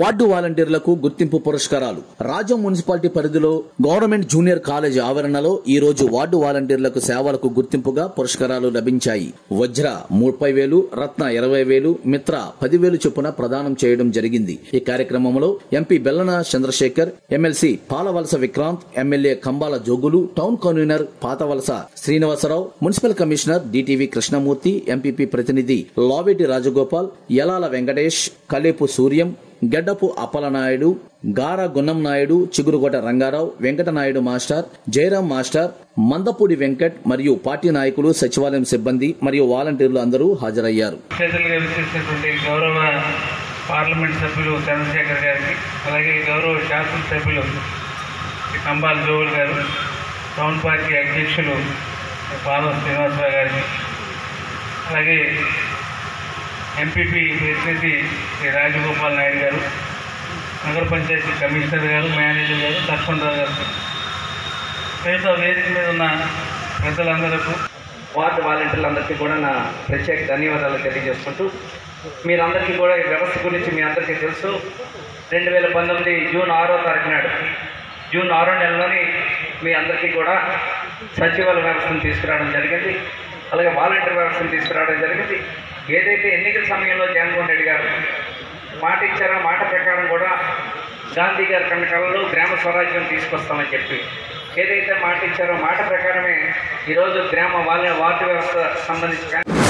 ward వాలంటీర్లకు గుర్తింపు పురస్కారాలు రాజ్యం మున్సిపాలిటీ పరిధిలో గవర్నమెంట్ జూనియర్ కాలేజ్ ఆవరణలో ఈ రోజు వార్డు వాలంటీర్లకు సేవలకు గుర్తింపుగా పురస్కారాలు లభించాయి వజ్ర ముప్పై వేలు రత్న ఇరవై వేలు మిత్ర పదివేలు చొప్పున ప్రదానం చేయడం జరిగింది ఈ కార్యక్రమంలో MP Bellana Chandrasekhar MLC Palavalasa Vikrant MLA Kambala Jogulu town convener Pathavalasa Srinivasarao municipal commissioner DTV Krishnamurthy MPP ప్రతినిధి లావేటి రాజగోపాల్ యలాల వెంకటేష్ కలేపు సూర్యం గెడ్డపు అప్పలనాయుడు గార గున్నం నాయుడు చిగురుగొట రంగారావు వెంకటనాయుడు మాస్టర్ జయరాం మాస్టర్ మందపూడి వెంకట్ మరియు పార్టీ నాయకులు సచివాలయం సిబ్బంది మరియు వాలంటీర్లు అందరూ హాజరయ్యారు చేతులుగా విచ్చేసినటువంటి గౌరవ పార్లమెంట్ సభ్యులు చంద్రశేఖర్ గారికి అలాగే గౌరవ శాసన సభ్యులు కంబాల జోగుల్ గారు టౌన్ పార్టీ అధ్యక్షులు పాదవ శ్రీనివాసరావు గారికి అలాగే ఎంపీపీ ప్రతినిధి శ్రీ రాజగోపాల్ నాయుడు గారు నగర పంచాయతీ కమిషనర్ గారు మేనేజర్ గారు లక్ష్మణరావు గారు మిగతా వేదిక మీద ఉన్న ప్రజలందరకు వార్డు వాలంటీర్లందరికీ కూడా నా ప్రత్యేక ధన్యవాదాలు తెలియజేసుకుంటూ మీరందరికీ కూడా ఈ వ్యవస్థ గురించి మీ అందరికీ తెలుసు రెండు వేల పంతొమ్మిది జూన్ ఆరో తారీఖు నాడు జూన్ ఆరో నెలలోని మీ అందరికీ కూడా సచివాలయ వ్యవస్థను తీసుకురావడం జరిగింది అలాగే వాలంటీర్ వ్యవస్థను తీసుకురావడం జరిగింది ఏదైతే ఎన్నికల సమయంలో జగన్మోహన్ రెడ్డి గారు మాట ఇచ్చారో మాట ప్రకారం కూడా గాంధీ గారి కన్న కళలో గ్రామ స్వరాజ్యం తీసుకొస్తామని చెప్పి ఏదైతే మాట ఇచ్చారో మాట ప్రకారమే ఈరోజు గ్రామ వాళ్ళ వార్డు వ్యవస్థ సంబంధించి